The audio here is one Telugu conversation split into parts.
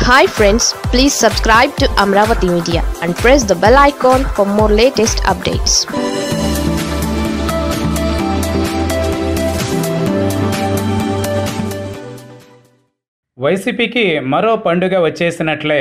hi friends please subscribe to Amaravati media and press the bell icon for more latest updates వైసీపీకి మరో పండుగ వచ్చేసినట్లే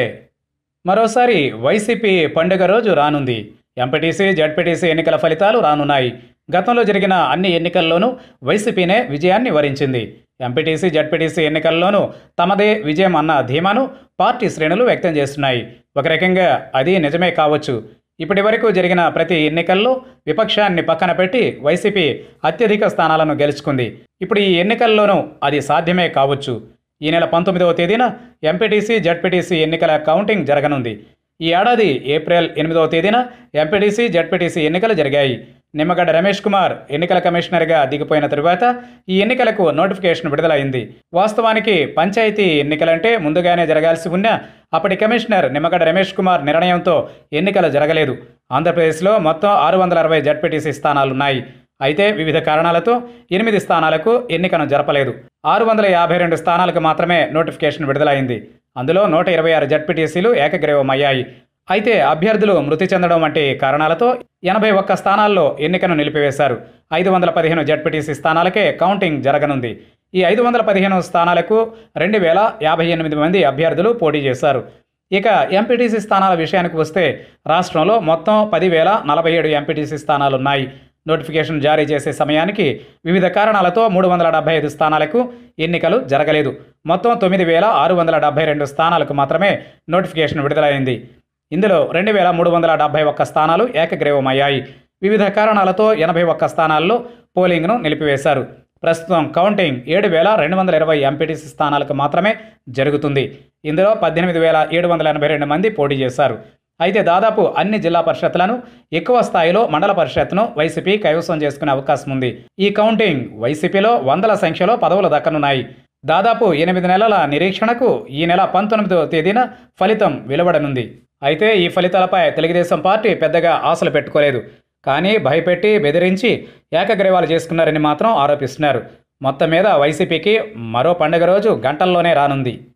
మరోసారి వైసీపీ పండుగ రోజు రానుంది ఎంపీటీసీ జడ్పీటీసీ ఎన్నికల ఫలితాలు రానున్నాయి గతంలో జరిగిన అన్ని ఎన్నికల్లోనూ వైసీపీనే విజయాన్ని వరించింది ఎంపీటీసీ జడ్పీటీసీ ఎన్నికల్లోనూ తమదే విజయం అన్న ధీమాను పార్టీ శ్రేణులు వ్యక్తం చేస్తున్నాయి ఒక రకంగా అది నిజమే కావచ్చు ఇప్పటి వరకు జరిగిన ప్రతి ఎన్నికల్లో విపక్షాన్ని పక్కన పెట్టి వైసీపీ అత్యధిక స్థానాలను గెలుచుకుంది ఇప్పుడు ఈ ఎన్నికల్లోనూ అది సాధ్యమే కావచ్చు ఈ నెల పంతొమ్మిదవ తేదీన ఎంపీటీసీ జడ్పీటీసీ ఎన్నికల కౌంటింగ్ జరగనుంది ఈ ఏడాది ఏప్రిల్ ఎనిమిదవ తేదీన ఎంపీటీసీ జడ్పీటీసీ ఎన్నికలు జరిగాయి నిమ్మగడ్డ రమేష్ కుమార్ ఎన్నికల కమిషనర్గా దిగిపోయిన తరువాత ఈ ఎన్నికలకు నోటిఫికేషన్ విడుదలైంది వాస్తవానికి పంచాయతీ ఎన్నికలంటే ముందుగానే జరగాల్సి ఉన్న అప్పటి కమిషనర్ నిమ్మగడ్డ రమేష్ కుమార్ నిర్ణయంతో ఎన్నికలు జరగలేదు ఆంధ్రప్రదేశ్లో మొత్తం ఆరు వందల అరవై జడ్పీటీసీ స్థానాలున్నాయి అయితే వివిధ కారణాలతో ఎనిమిది స్థానాలకు ఎన్నికను జరపలేదు ఆరు వందల యాభై రెండు స్థానాలకు మాత్రమే నోటిఫికేషన్ విడుదలైంది అందులో నూట ఇరవై ఆరు జడ్పీటీసీలు ఏకగ్రీవమయ్యాయి అయితే అభ్యర్థులు మృతి చెందడం వంటి కారణాలతో ఎనభై ఒక్క స్థానాల్లో ఎన్నికను నిలిపివేశారు ఐదు వందల పదిహేను జడ్పీటీసీ స్థానాలకే కౌంటింగ్ జరగనుంది ఈ ఐదు వందల పదిహేను స్థానాలకు రెండు వేల యాభై ఎనిమిది మంది అభ్యర్థులు పోటీ చేశారు ఇక ఎంపీటీసీ స్థానాల విషయానికి వస్తే రాష్ట్రంలో మొత్తం పదివేల నలభై ఏడు ఎంపీటీసీ స్థానాలున్నాయి నోటిఫికేషన్ జారీ చేసే సమయానికి వివిధ కారణాలతో మూడు వందల డెబ్బై ఐదు స్థానాలకు ఎన్నికలు జరగలేదు మొత్తం తొమ్మిది వేల ఆరు వందల డెబ్బై రెండు స్థానాలకు మాత్రమే నోటిఫికేషన్ విడుదలైంది ఇందులో రెండు వేల మూడు వందల డెబ్బై ఒక్క స్థానాలు ఏకగ్రీవమయ్యాయి వివిధ కారణాలతో ఎనభై ఒక్క స్థానాల్లో పోలింగ్ను నిలిపివేశారు ప్రస్తుతం కౌంటింగ్ ఏడు వేల రెండు వందల ఇరవై ఎంపీటీసీ స్థానాలకు మాత్రమే జరుగుతుంది ఇందులో పద్దెనిమిది వేల ఏడు వందల ఎనభై రెండు మంది పోటీ చేశారు అయితే దాదాపు అన్ని జిల్లా పరిషత్లను ఎక్కువ స్థాయిలో మండల పరిషత్ను వైసీపీ కైవసం చేసుకునే అవకాశం ఉంది ఈ కౌంటింగ్ వైసీపీలో వందల సంఖ్యలో పదవులు దక్కనున్నాయి దాదాపు ఎనిమిది నెలల నిరీక్షణకు ఈ నెల పంతొమ్మిదవ తేదీన ఫలితం వెలువడనుంది అయితే ఈ ఫలితాలపై తెలుగుదేశం పార్టీ పెద్దగా ఆశలు పెట్టుకోలేదు కానీ భయపెట్టి బెదిరించి ఏకగ్రీవాలు చేసుకున్నారని మాత్రం ఆరోపిస్తున్నారు మొత్తం మీద వైసీపీకి మరో పండుగ రోజు గంటల్లోనే రానుంది